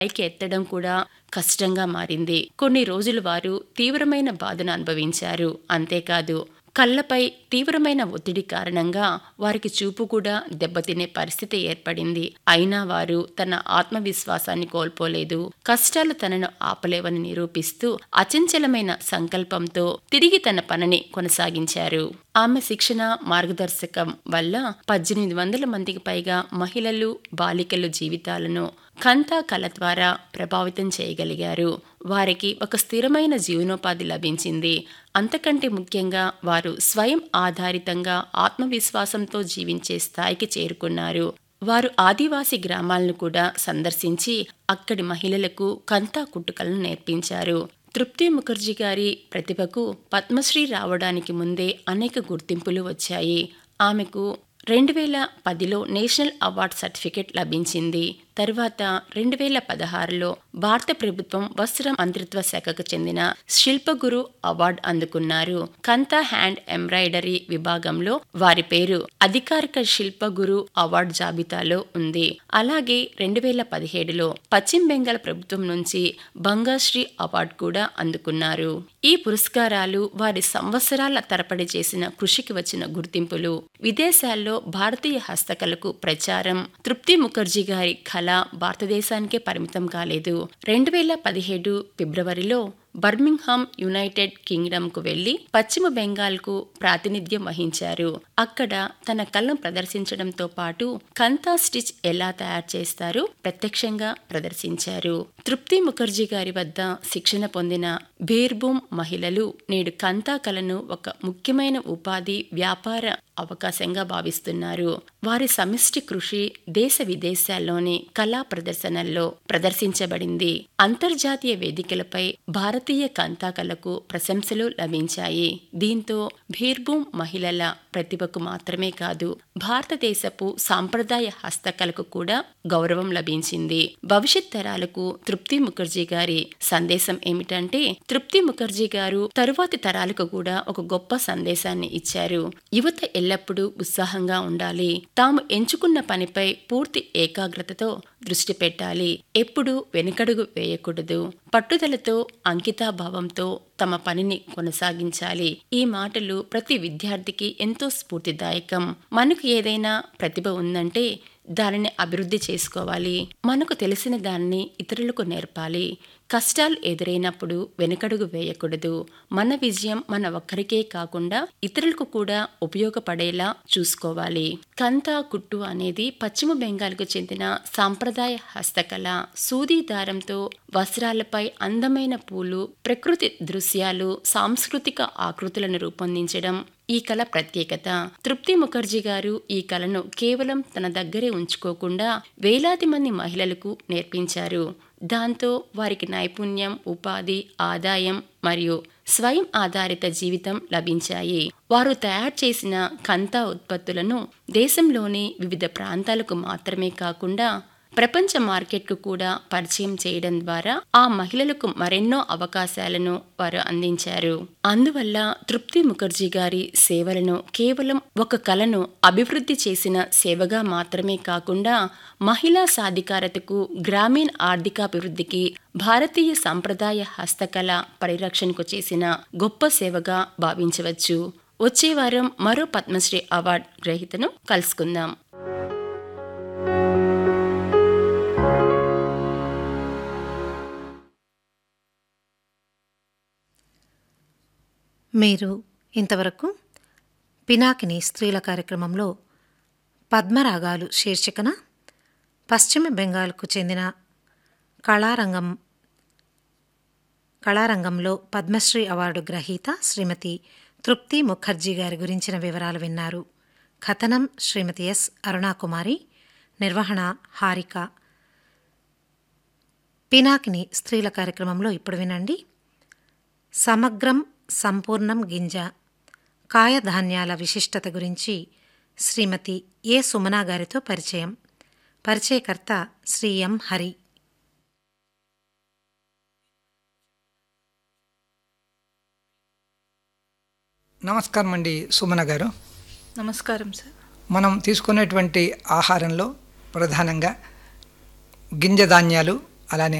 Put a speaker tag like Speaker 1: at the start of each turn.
Speaker 1: పైకి ఎత్తడం కూడా కష్టంగా మారింది కొన్ని రోజులు వారు తీవ్రమైన బాధను అనుభవించారు అంతేకాదు కళ్ళపై తీవ్రమైన ఒత్తిడి కారణంగా వారికి చూపు కూడా దెబ్బతినే పరిస్థితి ఏర్పడింది అయినా వారు తన ఆత్మవిశ్వాసాన్ని కోల్పోలేదు కష్టాలు తనను ఆపలేవని నిరూపిస్తూ అచంచలమైన సంకల్పంతో తిరిగి తన పనిని కొనసాగించారు ఆమె శిక్షణ మార్గదర్శకం వల్ల పద్దెనిమిది వందల మందికి పైగా మహిళలు బాలికలు జీవితాలను కంతా కళ ద్వారా ప్రభావితం చేయగలిగారు వారికి ఒక స్థిరమైన జీవనోపాధి లభించింది అంతకంటే ముఖ్యంగా వారు స్వయం ఆధారితంగా ఆత్మవిశ్వాసంతో జీవించే స్థాయికి చేరుకున్నారు వారు ఆదివాసీ గ్రామాలను కూడా సందర్శించి అక్కడి మహిళలకు కంతా కుట్టుకలను నేర్పించారు తృప్తి ముఖర్జీ గారి ప్రతిభకు పద్మశ్రీ రావడానికి ముందే అనేక గుర్తింపులు వచ్చాయి ఆమెకు రెండు వేల పదిలో నేషనల్ అవార్డ్ సర్టిఫికెట్ లభించింది తరువాత రెండు వేల పదహారులో భారత ప్రభుత్వం వస్త్ర మంత్రిత్వ శాఖకు చెందిన శిల్పగురు అవార్డు అందుకున్నారు కంతా హ్యాండ్ ఎంబ్రాయిడరీ విభాగంలో వారి పేరు అధికారిక శిల్పగురు అవార్డు జాబితాలో ఉంది అలాగే రెండు వేల పదిహేడులో పశ్చిమ బెంగాల్ ప్రభుత్వం నుంచి బంగాశ్రీ అవార్డు కూడా అందుకున్నారు ఈ పురస్కారాలు వారి సంవత్సరాల తరపడి చేసిన కృషికి వచ్చిన గుర్తింపులు విదేశాల్లో భారతీయ హస్తకళకు ప్రచారం తృప్తి ముఖర్జీ గారి కళ భారతదేశానికే పరిమితం కాలేదు రెండు వేల పదిహేడు ఫిబ్రవరిలో బర్మింగ్హామ్ యునైటెడ్ కింగ్డమ్ కు వెళ్లి పశ్చిమ బెంగాల్ కు ప్రాతినిధ్యం వహించారు అక్కడ తన కళ్ళను ప్రదర్శించడంతో పాటు కంతా స్టిచ్ ఎలా తయారు చేస్తారో ప్రత్యక్షంగా ప్రదర్శించారు తృప్తి ముఖర్జీ గారి వద్ద శిక్షణ పొందిన బేర్బూమ్ మహిళలు నేడు కంతా కళను ఒక ముఖ్యమైన ఉపాధి వ్యాపార అవకాశంగా భావిస్తున్నారు వారి సమిష్టి కృషి దేశ విదేశాల్లోని కళా ప్రదర్శనల్లో ప్రదర్శించబడింది అంతర్జాతీయ వేదికలపై భారతీయ కంతాకళకు ప్రశంసలు లభించాయి దీంతో భీర్భూమ్ మహిళల ప్రతిభకు మాత్రమే కాదు భారతదేశపు సాంప్రదాయ హస్తకళకు కూడా గౌరవం లభించింది భవిష్యత్ తరాలకు తృప్తి ముఖర్జీ గారి సందేశం ఏమిటంటే తృప్తి ముఖర్జీ గారు తరువాతి తరాలకు కూడా ఒక గొప్ప సందేశాన్ని ఇచ్చారు యువత ఎల్లప్పుడూ ఉత్సాహంగా ఉండాలి తాము ఎంచుకున్న పనిపై పూర్తి ఏకాగ్రతతో దృష్టి పెట్టాలి ఎప్పుడూ వెనుకడుగు వేయకూడదు పట్టుదలతో అంకితాభావంతో తమ పనిని కొనసాగించాలి ఈ మాటలు ప్రతి విద్యార్థికి ఎంతో స్ఫూర్తిదాయకం మనకు ఏదైనా ప్రతిభ ఉందంటే దానిని అభివృద్ధి చేసుకోవాలి మనకు తెలిసిన దాన్ని ఇతరులకు నేర్పాలి కష్టాలు ఎదురైనప్పుడు వెనుకడుగు వేయకూడదు మన విజయం మన ఒక్కరికే కాకుండా ఇతరులకు కూడా ఉపయోగపడేలా చూసుకోవాలి కంతా కుట్టు అనేది పశ్చిమ బెంగాల్కు చెందిన సాంప్రదాయ హస్తకళ సూది దారంతో వస్త్రాలపై అందమైన పూలు ప్రకృతి దృశ్యాలు సాంస్కృతిక ఆకృతులను రూపొందించడం ఈ కళ ప్రత్యేకత తృప్తి ముఖర్జీ గారు ఈ కళను కేవలం తన దగ్గరే ఉంచుకోకుండా వేలాది మంది మహిళలకు నేర్పించారు దాంతో వారికి నైపుణ్యం ఉపాధి ఆదాయం మరియు స్వయం ఆధారిత జీవితం లభించాయి వారు తయారు చేసిన కంతా ఉత్పత్తులను దేశంలోని వివిధ ప్రాంతాలకు మాత్రమే కాకుండా ప్రపంచ మార్కెట్కు కూడా పరిచయం చేయడం ద్వారా ఆ మహిళలకు మరెన్నో అవకాశాలను వారు అందించారు అందువల్ల తృప్తి ముఖర్జీ గారి సేవలను కేవలం ఒక కళను అభివృద్ధి చేసిన సేవగా మాత్రమే కాకుండా మహిళా సాధికారతకు గ్రామీణ ఆర్థికాభివృద్ధికి భారతీయ సంప్రదాయ హస్తకళ పరిరక్షణకు చేసిన గొప్ప సేవగా భావించవచ్చు వచ్చే వారం మరో పద్మశ్రీ అవార్డు గ్రహీతను కలుసుకుందాం
Speaker 2: మీరు ఇంతవరకు పినాకిని స్త్రీల కార్యక్రమంలో పద్మరాగాలు శీర్షికన పశ్చిమ బెంగాల్కు చెందిన కళారంగం కళారంగంలో పద్మశ్రీ అవార్డు గ్రహీత శ్రీమతి తృప్తి ముఖర్జీ గారి గురించిన వివరాలు విన్నారు కథనం శ్రీమతి ఎస్ అరుణాకుమారి నిర్వహణ హారిక పినాకిని స్త్రీల కార్యక్రమంలో ఇప్పుడు వినండి సమగ్రం సంపూర్ణం గింజ కాయధాన్యాల విశిష్టత గురించి శ్రీమతి ఏ సుమనా గారితో పరిచయం పరిచయకర్త శ్రీ ఎం హరి
Speaker 3: నమస్కారం అండి సుమన గారు
Speaker 4: నమస్కారం సార్
Speaker 3: మనం తీసుకునేటువంటి ఆహారంలో ప్రధానంగా గింజ ధాన్యాలు అలానే